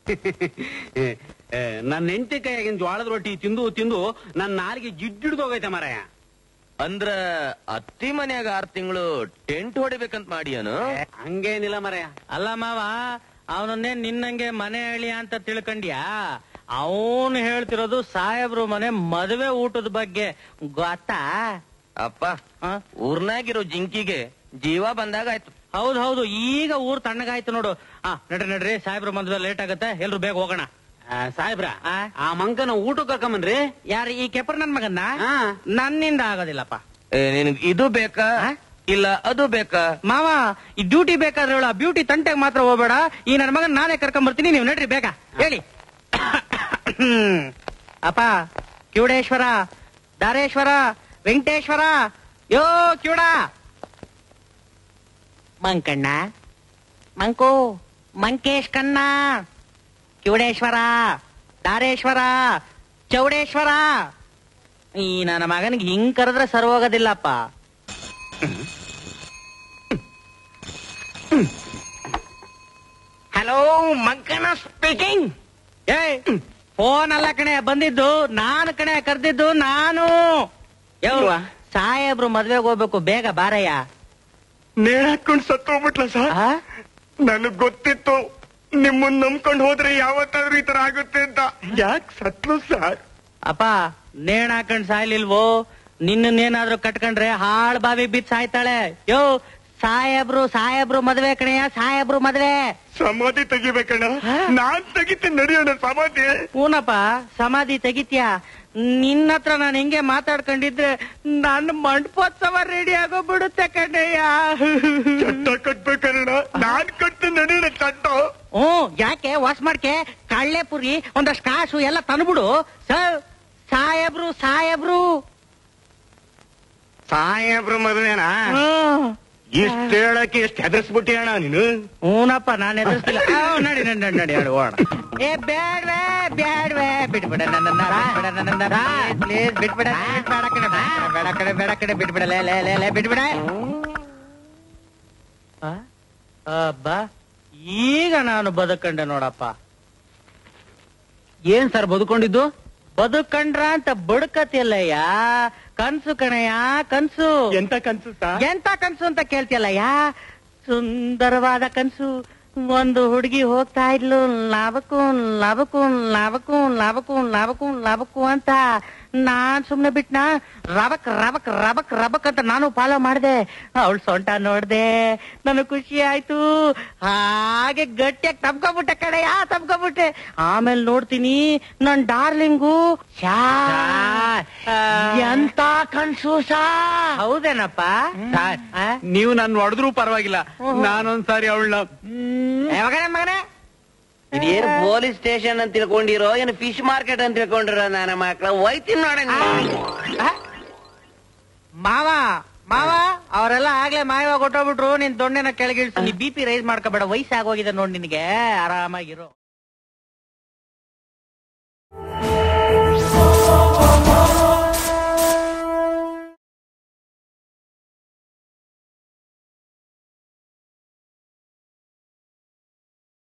ನನ್ನ ಹೆಂಡತಿ ಕೈಯಾಗಿನ ಜೋಳದ ರೊಟ್ಟಿ ತಿಂದು ತಿಂದು ನನ್ನ ನಾಲಿಗೆ ಜಿಡ್ಡಿಡ್ದೋಗೈತೆ ಮರಯ ಅಂದ್ರ ಅತ್ತಿ ಮನ್ಯಾಗ ಆರ್ ತಿಂಗಳು ಟೆಂಟ್ ಹೊಡಿಬೇಕಂತ ಮಾಡಿಯನು ಹಂಗೇನಿಲ್ಲ ಮರಯ ಅಲ್ಲ ಮಾವ ಅವನನ್ನೇ ನಿನ್ನಂಗೆ ಮನೆ ಹೇಳಿ ಅಂತ ತಿಳ್ಕಂಡ್ಯಾ ಅವನು ಹೇಳ್ತಿರೋದು ಸಾಹೇಬ್ರು ಮನೆ ಮದುವೆ ಊಟದ ಬಗ್ಗೆ ಗೊತ್ತಾ ಅಪ್ಪ ಆ? ಊರ್ನಾಗಿರೋ ಜಿಂಕಿಗೆ ಜೀವ ಬಂದಾಗ ಆಯ್ತು ಹೌದು ಹೌದು ಈಗ ಊರ್ ತಣ್ಣಗಾಯ್ತು ನೋಡು ಆ ನಡ್ರಿ ನಡ್ರಿ ಸಾಹೇಬ್ರ ಮದುವೆ ಲೇಟ್ ಆಗತ್ತೆ ಎಲ್ರು ಬೇಗ ಹೋಗೋಣ ಆ, ಸಾಹೇಬ್ರ ಆ? ಆ ಮಂಕನ ಊಟ ಕರ್ಕೊಂಬನ್ರಿ ಯಾರು ಈ ಕೆಪರ್ ನನ್ ಮಗನ್ನ ಹಾ. ನನ್ನಿಂದ ಆಗೋದಿಲ್ಲಪ್ಪ ಏ, ನಿನಗ್ ಇದು ಬೇಕಾ ಆ? ಇಲ್ಲ ಅದು ಬೇಕಾ ಮಾವ ಈ ಡ್ಯೂಟಿ ಬೇಕಾದ್ರೆ ಹೇಳು ಬ್ಯೂಟಿ ತಂಟೆಗೆ ಮಾತ್ರ ಹೋಗ್ಬೇಡ ಈ ನನ್ನ ಮಗನ್ ನಾನೇ ಕರ್ಕೊಂಡ್ ಬರ್ತೀನಿ ನೀವು ನಡ್ರಿ ಬೇಗ ಹೇಳಿ ಹ್ಮ್. ಅಪ್ಪ ಕಿವುಡೇಶ್ವರ ದಾರೇಶ್ವರ ವೆಂಕಟೇಶ್ವರ ಯೋ ಕಿವುಡ ಮಂಕಣ್ಣ ಮಂಕು ಮಂಕೇಶ್ ಕಣ್ಣ ಕಿವುಡೇಶ್ವರ ದಾರೇಶ್ವರ ಚೌಡೇಶ್ವರ ಈ ನನ್ನ ಮಗನಿಗೆ ಹಿಂಗ್ ಕರೆದ್ರೆ ಸರ್ವೋಗೋದಿಲ್ಲಪ್ಪ ಹಲೋ ಮಂಕಣ ಸ್ಪೀಕಿಂಗ್ ಏ ಫೋನ್ ಅಲ್ಲ ಕಣೆ ಬಂದಿದ್ದು ನಾನು ಕಣೆ ಕರ್ದಿದ್ದು ನಾನು ಯವ್ವ ಸಾಹೇಬ್ರು ಮದ್ವೆಗೆ ಹೋಗ್ಬೇಕು ಬೇಗ ಬಾರಯ್ಯ ನೇಣ್ ಹಾಕೊಂಡ್ ಸತ್ತೋಗ್ಬಿಟ್ಲ ಸರ್ ಆ? ನನಗ್ ಗೊತ್ತಿತ್ತು ನಿಮ್ಮನ್ ನಂಬ್ಕೊಂಡ್ ಹೋದ್ರೆ ಯಾವತ್ತಾದ್ರೂ ಈ ತರ ಆಗುತ್ತೆ ಅಂತ ಯಾಕ್ ಸತ್ಲು ಸರ್ ಅಪ್ಪ ನೇಣ್ ಹಾಕೊಂಡ್ ಸಾಯ್ಲಿಲ್ವೋ ನಿನ್ನೇನಾದ್ರೂ ಕಟ್ಕೊಂಡ್ರೆ ಹಾಳ್ ಬಾವಿ ಬಿದ್ದು ಸಾಯ್ತಾಳೆ ಯೋ ಸಾಹೇಬ್ರು ಸಾಹೇಬ್ರು ಮದ್ವೆ ಕಣಯ್ಯ ಸಾಹೇಬ್ರು ಮದ್ವೆ ಸಮಾಧಿ ತೆಗಿಬೇಕಣ್ಣ ನಾನ್ ತೆಗಿತೀನಿ ನಡೆಯೋಣ ಸಮಾಧಿ ಹೂನಪ್ಪ ಸಮಾಧಿ ತೆಗಿತ್ಯಾ ನಿನ್ನ ಹತ್ರ ನಾನು ಹಿಂಗೆ ಮಾತಾಡ್ಕೊಂಡಿದ್ರೆ ನನ್ನ ಮಂಟಪೋತ್ಸವ ರೆಡಿ ಆಗೋಗ್ಬಿಡುತ್ತೆ ಕಣಯ್ಯ ಚಟ್ಟ ಕಟ್ಬೇಕಣ್ಣ ನಾನ್ ಕಟ್ತೀನಿ ನಡೆಯೋಣ ಚಟ್ಟ ಹ್ಮ್ ಯಾಕೆ ವಾಸ್ ಮಾಡ್ಕೆ ಕಳ್ಳೆ ಪುರಿ ಒಂದಷ್ಟು ಕಾಸು ಎಲ್ಲ ತಂದ್ಬಿಡು ಸರ್ ಸಾಹೇಬ್ರು ಸಾಹೇಬ್ರು ಸಾಹೇಬ್ರ ಮದ್ವೆನಾ ಹ್ಮ್. ಇಷ್ಟ ಹೇಳಕ್ಕೆ ಎಷ್ಟ್ ಹೆದರ್ಸ್ಬಿಟ್ಟಿ ಅಣ್ಣ ನೀನು ಹೂನಪ್ಪ ನಾನು ಎದುರಿಸ್ತಿಲ್ಲ ಆ, ನಡಿ ನಡಿ ನಡಿ ನಡಿ ನಡಿ ಓಡ ಏ ಬ್ಯಾಡ್ವೆ ಬ್ಯಾಡ್ವೆ ಬಿಟ್ಬಿಡ ನನ್ನ ಬಿಟ್ಬಿಡ ನನ್ನ ಪ್ಲೀಸ್ ಬಿಟ್ಬಿಡ ಬೇಡ ಕಡೆ ಬೇಡ ಕಡೆ ಬೇಡ ಕಡೆ ಬಿಟ್ಬಿಡ ಲೇ ಲೇ ಲೇ ಲೇ ಬಿಟ್ಬಿಡ ಆ? ಅಬ್ಬಾ ಈಗ ನಾನು ಬದುಕಂಡೆ ನೋಡಪ್ಪ ಏನ್ ಸರ್ ಬದುಕೊಂಡಿದ್ದು ಬದುಕಂಡ್ರ ಅಂತ ಬದುಕತಿಲ್ಲಯ್ಯ ಕನ್ಸು ಕಣಯ್ಯ ಕನ್ಸು ಎಂತ ಕನ್ಸು ಸರ್ ಎಂತ ಕನ್ಸು ಅಂತ ಕೇಳ್ತಿಯಲ್ಲಯ್ಯ ಸುಂದರವಾದ ಕನ್ಸು ಒಂದು ಹುಡುಗಿ ಹೋಗ್ತಾ ಇದ್ಲು ಲಾಭಕ್ಕೂ ಲಾಭಕ್ಕೂ ಲಾಭಕ್ಕೂ ಲಾಭಕ್ಕೂ ಲಾಭಕ್ಕೂ ಲಾಭಕ್ಕೂ ಅಂತ ನಾನ್ ಸುಮ್ನೆ ಬಿಟ್ನ ರಬಕ್ ರಬಕ್ ರಬಕ್ ರಬಕ್ ಅಂತ ನಾನು ಫಾಲೋ ಮಾಡ್ದೆ ಅವಳು ಸೊಂಟ ನೋಡ್ದೆ ನನಗ್ ಖುಷಿ ಆಯ್ತು ಹಾಗೆ ಗಟ್ಟಿಯಾಗಿ ತಬ್ಕೊಬಿಟ್ಟೆ ಕಡೆಯಾ ತಬ್ಕೊಬಿಟ್ಟೆ ಆಮೇಲೆ ನೋಡ್ತೀನಿ ನನ್ ಡಾರ್ಲಿಂಗು ಶಾ ಎಂತ ಕನ್ಸು ಸಾ ಹೌದೇನಪ್ಪ ಸಾರ್, ಆ? ನೀವು ನನ್ನ ಹೊಡೆದ್ರು ಪರವಾಗಿಲ್ಲ ಹ್ಮ್. ನಾನೊಂದ್ಸಾರಿ ಅವಳನ್ನ ಏ ಮಗನೇ ಮಗನೇ ಇದೇನು ಪೊಲೀಸ್ ಸ್ಟೇಷನ್ ಅಂತ ತಿಳ್ಕೊಂಡಿರೋ ಏನು ಫಿಶ್ ಮಾರ್ಕೆಟ್ ಅಂತ ತಿಳ್ಕೊಂಡಿರೋ ನನ್ನ ಮಕ್ಳ ಹೋಯ್ತೀನಿ ನೋಡ ಆ? ಮಾವ ಮಾವ ಅವರೆಲ್ಲ ಆಗ್ಲೇ ಮಾಯವಾಗಿ ಹೊಟ್ಟೋಗ್ಬಿಟ್ರು ನಿನ್ ದೊಣ್ಣೆನ ಕೆಳಗಿಳಿಸಿ ನೀ ಬಿ ಪಿ ರೈಸ್ ಮಾಡ್ಕೋಬೇಡ ವಯಸ್ಸಾಗೋಗಿದೆ ನೋಡ್ ನಿನಗೆ ಆರಾಮಾಗಿರು